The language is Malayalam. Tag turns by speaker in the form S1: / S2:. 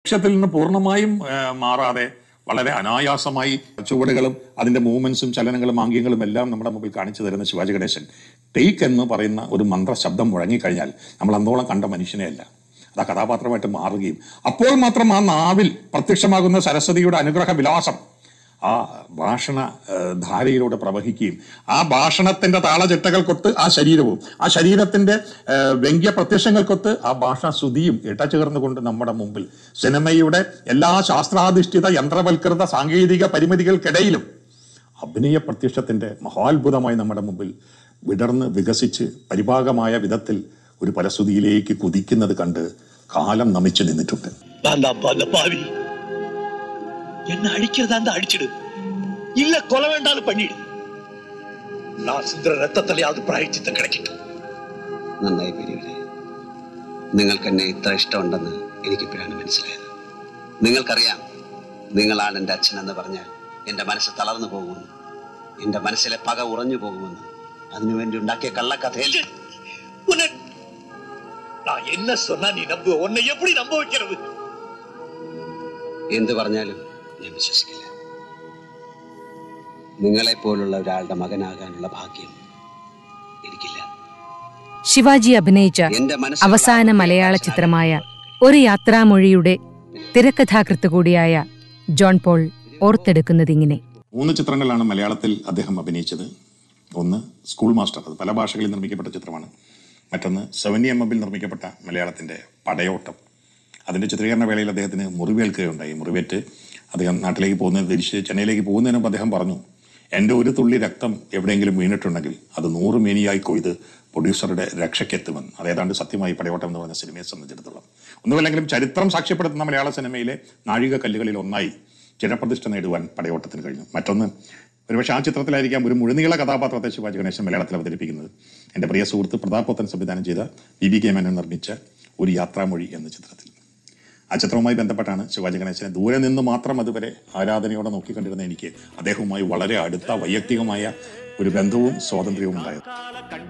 S1: ലക്ഷ്യത്തിൽ നിന്ന് പൂർണ്ണമായും ആ, മാറാതെ വളരെ അനായാസമായി ചുവടുകളും അതിന്റെ മൂവ്മെന്റ്സും ചലനങ്ങളും ആംഗ്യങ്ങളും എല്ലാം നമ്മുടെ മുമ്പിൽ കാണിച്ചു തരുന്ന ശിവാജി ഗണേശൻ ടേക്ക് എന്ന് പറയുന്ന ഒരു മന്ത്ര ശബ്ദം മുഴങ്ങിക്കഴിഞ്ഞാൽ നമ്മൾ അന്നോളം കണ്ട മനുഷ്യനെയല്ല അത് ആ കഥാപാത്രമായിട്ട് മാറുകയും അപ്പോൾ മാത്രം ആ നാവിൽ പ്രത്യക്ഷമാകുന്ന സരസ്വതിയുടെ അനുഗ്രഹ വിലാസം ആ ഭാഷണ ആ, ധാരയിലൂടെ പ്രവഹിക്കുകയും ആ ഭാഷണത്തിന്റെ താളചിട്ടകൾക്കൊത്ത് ആ ശരീരവും ആ ശരീരത്തിന്റെ ആ, വ്യംഗ്യ പ്രത്യക്ഷങ്ങൾക്കൊത്ത് ആ ഭാഷാശ്രുതിയും ഇടചേർന്നുകൊണ്ട് നമ്മുടെ മുമ്പിൽ സിനിമയുടെ എല്ലാ ശാസ്ത്രാധിഷ്ഠിത യന്ത്രവൽകൃത സാങ്കേതിക പരിമിതികൾക്കിടയിലും അഭിനയ പ്രത്യക്ഷത്തിന്റെ മഹാത്ഭുതമായി നമ്മുടെ മുമ്പിൽ വിടർന്ന് വികസിച്ച് പരിഭാഗമായ വിധത്തിൽ ഒരു പരസ്തുതിയിലേക്ക് കുതിക്കുന്നത് കണ്ട് കാലം നമിച്ചു നിന്നിട്ടുണ്ട്
S2: நான் தான் அந்த பாவி என்ன அடிக்கிறதா இருந்தா அடிச்சிடு இல்ல கொலை வேண்டாலும் பண்ணிடு நான் சிந்துற ரத்தத்திலேயாவது പ്രായച്ചിത്തം கிடைக்கட்டும்
S3: നന്നായി പെരിയവരെ നിങ്ങൾക്ക് എന്നെ ഇത്ര ഇഷ്ടമുണ്ടെന്ന് എനിക്കിപ്പോഴാണ് മനസ്സിലായത് നിങ്ങൾക്കറിയാം നിങ്ങളാണ് എൻ്റെ അച്ഛൻ എന്ന് പറഞ്ഞാൽ എൻ്റെ മനസ്സ് തളർന്നു പോകുമെന്ന് എൻ്റെ മനസ്സിലെ പക ഉറഞ്ഞു പോകുമെന്ന് അതിനുവേണ്ടി ഉണ്ടാക്കിയ കള്ളക്കഥയിൽ
S2: உன்னை நான் என்ன சொன்னா நீ நம்புவ உன்னை எப்படி நம்ப வைக்கிறது
S3: എന്ത് പറഞ്ഞാലും ഞാൻ വിശ്വസിക്കില്ല നിങ്ങളെപ്പോലുള്ള ഒരാളുടെ മകനാകാനുള്ള ഭാഗ്യം എനിക്കില്ല
S4: ശിവാജി അഭിനയിച്ച
S3: എന്റെ മനസ്സിലുള്ള
S4: അവസാന മലയാള ചിത്രമായ ഒരു യാത്രാമൊഴിയുടെ തിരക്കഥാകൃത്ത് കൂടിയായ ജോൺ പോൾ ഓർത്തെടുക്കുന്നതിങ്ങനെ
S1: മൂന്ന് ചിത്രങ്ങളിലാണ് മലയാളത്തിൽ അദ്ദേഹം അഭിനയിച്ചത് ഒന്ന് സ്കൂൾ മാസ്റ്റർ അത് പല ഭാഷകളിൽ നിർമ്മിക്കപ്പെട്ട ചിത്രമാണ് മറ്റൊന്ന് സെവന്റി എം എമ്മിൽ നിർമ്മിക്കപ്പെട്ട മലയാളത്തിൻ്റെ പടയോട്ടം അതിൻ്റെ ചിത്രീകരണ വേളയിൽ അദ്ദേഹത്തിന് മുറിവേൽക്കുകയുണ്ടായി മുറിവേറ്റ് അദ്ദേഹം നാട്ടിലേക്ക് പോകുന്നത് തിരിച്ച് ചെന്നൈയിലേക്ക് പോകുന്നതിന് മുമ്പ് അദ്ദേഹം പറഞ്ഞു എൻ്റെ ഒരു തുള്ളി രക്തം എവിടെയെങ്കിലും വീണിട്ടുണ്ടെങ്കിൽ അത് നൂറ് മേനിയായി കൊയ്ത് പ്രൊഡ്യൂസറുടെ രക്ഷയ്ക്കെത്തുമെന്ന് അത് ഏതാണ്ട് സത്യമായി പടയോട്ടം എന്ന് പറഞ്ഞ സിനിമയെ സംബന്ധിച്ചിടത്തോളം ഒന്നുമില്ലെങ്കിലും ചരിത്രം സാക്ഷ്യപ്പെടുത്തുന്ന മലയാള സിനിമയിലെ നാഴിക കല്ലുകളിൽ ഒന്നായി ജനപ്രതിഷ്ഠ നേടുവാൻ പടയോട്ടത്തിന് കഴിഞ്ഞു മറ്റൊന്ന് ഒരുപക്ഷെ ആ ചിത്രത്തിലായിരിക്കാം ഒരു മുഴുനീള കഥാപാത്രത്തെ ശിവാജി ഗണേശൻ മലയാളത്തിൽ അവതരിപ്പിക്കുന്നത് എൻ്റെ പ്രിയ സുഹൃത്ത് പ്രതാപ് പോത്തൻ സംവിധാനം ചെയ്ത ബി ബി കെ മേനോൻ നിർമ്മിച്ച ഒരു യാത്രാമൊഴി എന്ന ചിത്രത്തിൽ ആ ചിത്രവുമായി ബന്ധപ്പെട്ടാണ് ശിവാജി ഗണേശനെ ദൂരെ നിന്ന് മാത്രം അതുവരെ ആരാധനയോടെ നോക്കിക്കണ്ടിരുന്ന എനിക്ക് അദ്ദേഹവുമായി വളരെ അടുത്ത വൈയക്തികമായ ഒരു ബന്ധവും സ്വാതന്ത്ര്യവും ഉണ്ടായത്